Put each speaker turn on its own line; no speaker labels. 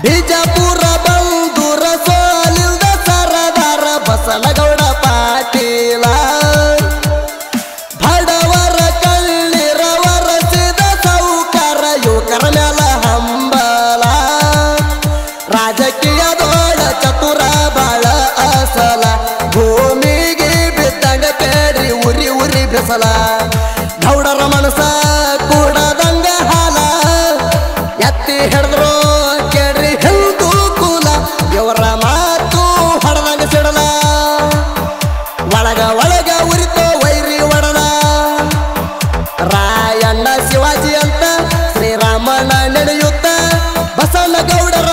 ಬಿಜಾಪುರ ಬಂದೂರ ಸೋಲಿಲ್ದ ಸರದಾರ ಬಸನಗೌಡ ಪಾಟೀಲ ಬಡವರ ಕಳ್ಳಿರ ವರಸಿದ ಸೌಕರ ಯುವಕರ ಮ್ಯಾಲ ಹಂಬಲ ರಾಜಕೀಯದೋಳ ಚತುರ ಬಾಳ ಅಸಲ ಭೂಮಿಗೆ ಬಿದ್ದಂಗ ಪೇಡಿ ಉರಿ ಉರಿ ಬೆಸಲ ಗೌಡರ ಮನಸ ಕೂಡದಂಗ ಹಾಲ ಎತ್ತಿ ಹಿಡಿದ್ರು ಕೇಳ್ರಿ ಹಿಂದೂ ಕುಲ ಇವರ ಮಾತು ಹೊಡೆದಂಗ ಸಿಡಲ ಒಳಗ ಒಳಗ ಉರಿತೋ ವೈರಿ ಒಡಲ ರಾಯಣ್ಣ ಶಿವಾಜಿ ಅಂತ ಶ್ರೀರಾಮನ ನಡೆಯುತ್ತ ಬಸವನಗೌಡರ